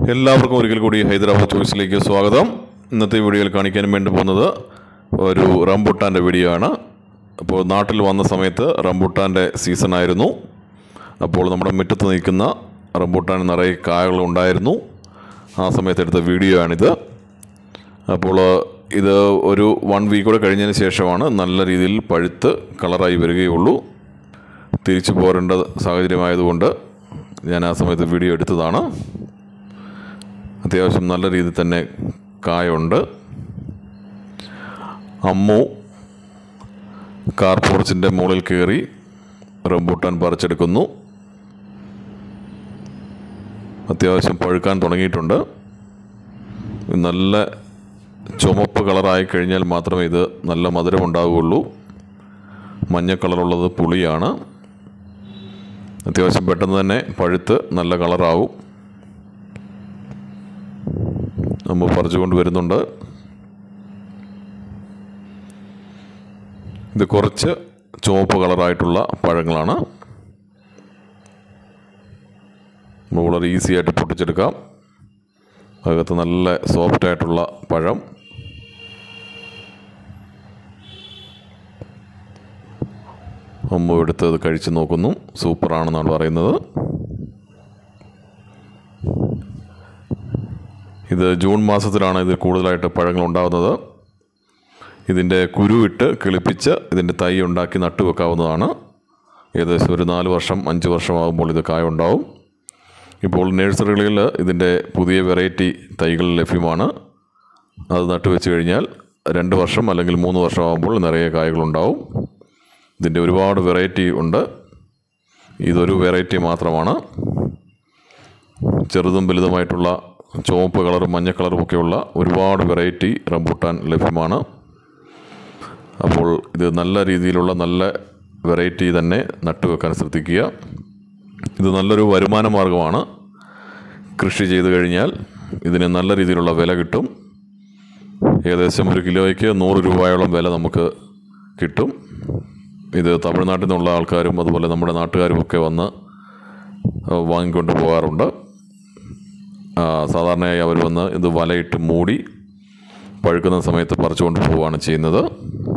എല്ലാവർക്കും ഒരിക്കൽ കൂടി ഹൈദരാബാദ് ചോയ്സിലേക്ക് സ്വാഗതം ഇന്നത്തെ വീഡിയോയിൽ കാണിക്കാൻ വേണ്ടി പോകുന്നത് ഒരു റംബുട്ടാൻ്റെ വീഡിയോ ആണ് അപ്പോൾ നാട്ടിൽ വന്ന സമയത്ത് റംബുട്ടാൻ്റെ സീസണായിരുന്നു അപ്പോൾ നമ്മുടെ മുറ്റത്ത് നിൽക്കുന്ന റംബുട്ടാൻ നിറയെ കായകൾ ഉണ്ടായിരുന്നു ആ സമയത്ത് എടുത്ത വീഡിയോ ആണിത് അപ്പോൾ ഇത് ഒരു വൺ വീക്ക് കൂടെ കഴിഞ്ഞതിന് ശേഷമാണ് നല്ല രീതിയിൽ പഴുത്ത് കളറായി വരികയുള്ളൂ തിരിച്ചു പോരേണ്ട സാഹചര്യമായതുകൊണ്ട് ഞാൻ ആ സമയത്ത് വീഡിയോ എടുത്തതാണ് അത്യാവശ്യം നല്ല രീതിയിൽ തന്നെ കായുണ്ട് അമ്മു കാർ പോർച്ചിൻ്റെ മുകളിൽ കയറി റംബൂട്ടാൻ പറിച്ചെടുക്കുന്നു അത്യാവശ്യം പഴുക്കാൻ തുടങ്ങിയിട്ടുണ്ട് നല്ല ചുമപ്പ് കളറായി കഴിഞ്ഞാൽ മാത്രമേ ഇത് നല്ല മധുരം ഉണ്ടാവുകയുള്ളൂ മഞ്ഞ കളറുള്ളത് പുളിയാണ് അത്യാവശ്യം പെട്ടെന്ന് തന്നെ പഴുത്ത് നല്ല കളറാവും നമ്മൾ പറിച്ചുകൊണ്ട് വരുന്നുണ്ട് ഇത് കുറച്ച് ചുവപ്പ് കളറായിട്ടുള്ള പഴങ്ങളാണ് നമ്മൾ വളരെ ഈസി ആയിട്ട് പൊട്ടിച്ചെടുക്കാം അകത്ത് നല്ല സോഫ്റ്റ് ആയിട്ടുള്ള പഴം അമ്മ എടുത്ത് അത് കഴിച്ച് നോക്കുന്നു സൂപ്പറാണെന്നാണ് പറയുന്നത് ഇത് ജൂൺ മാസത്തിലാണ് ഇത് കൂടുതലായിട്ട് പഴങ്ങൾ ഉണ്ടാകുന്നത് ഇതിൻ്റെ കുരു ഇട്ട് കിളിപ്പിച്ച് ഇതിൻ്റെ തൈ ഉണ്ടാക്കി നട്ടു വെക്കാവുന്നതാണ് ഏകദേശം ഒരു നാല് വർഷം അഞ്ച് വർഷമാകുമ്പോൾ ഇത് കായ ഉണ്ടാവും ഇപ്പോൾ നഴ്സറികളിൽ ഇതിൻ്റെ പുതിയ വെറൈറ്റി തൈകൾ ലഭ്യമാണ് അത് നട്ടു വെച്ച് കഴിഞ്ഞാൽ രണ്ട് വർഷം അല്ലെങ്കിൽ മൂന്ന് വർഷമാകുമ്പോൾ നിറയെ കായകളുണ്ടാവും ഇതിൻ്റെ ഒരുപാട് വെറൈറ്റി ഉണ്ട് ഇതൊരു വെറൈറ്റി മാത്രമാണ് ചെറുതും വലുതുമായിട്ടുള്ള ചുവപ്പ് കളറും മഞ്ഞ കളറും ഒക്കെയുള്ള ഒരുപാട് വെറൈറ്റി റംബൂട്ടാൻ ലഭ്യമാണ് അപ്പോൾ ഇത് നല്ല രീതിയിലുള്ള നല്ല വെറൈറ്റി തന്നെ നട്ടുവെക്കാൻ ശ്രദ്ധിക്കുക ഇത് നല്ലൊരു വരുമാന മാർഗമാണ് കൃഷി ചെയ്തു കഴിഞ്ഞാൽ ഇതിന് നല്ല രീതിയിലുള്ള വില കിട്ടും ഏകദേശം ഒരു കിലോയ്ക്ക് നൂറ് രൂപയോളം വില നമുക്ക് കിട്ടും ഇത് തമിഴ്നാട്ടിൽ നിന്നുള്ള ആൾക്കാരും അതുപോലെ നമ്മുടെ നാട്ടുകാരും ഒക്കെ വന്ന് വാങ്ങിക്കൊണ്ട് പോകാറുണ്ട് ആ, സാധാരണയായി അവർ വന്ന് ഇത് വലയിട്ട് മൂടി പഴുക്കുന്ന സമയത്ത് പറിച്ചുകൊണ്ട് പോവുകയാണ് ചെയ്യുന്നത്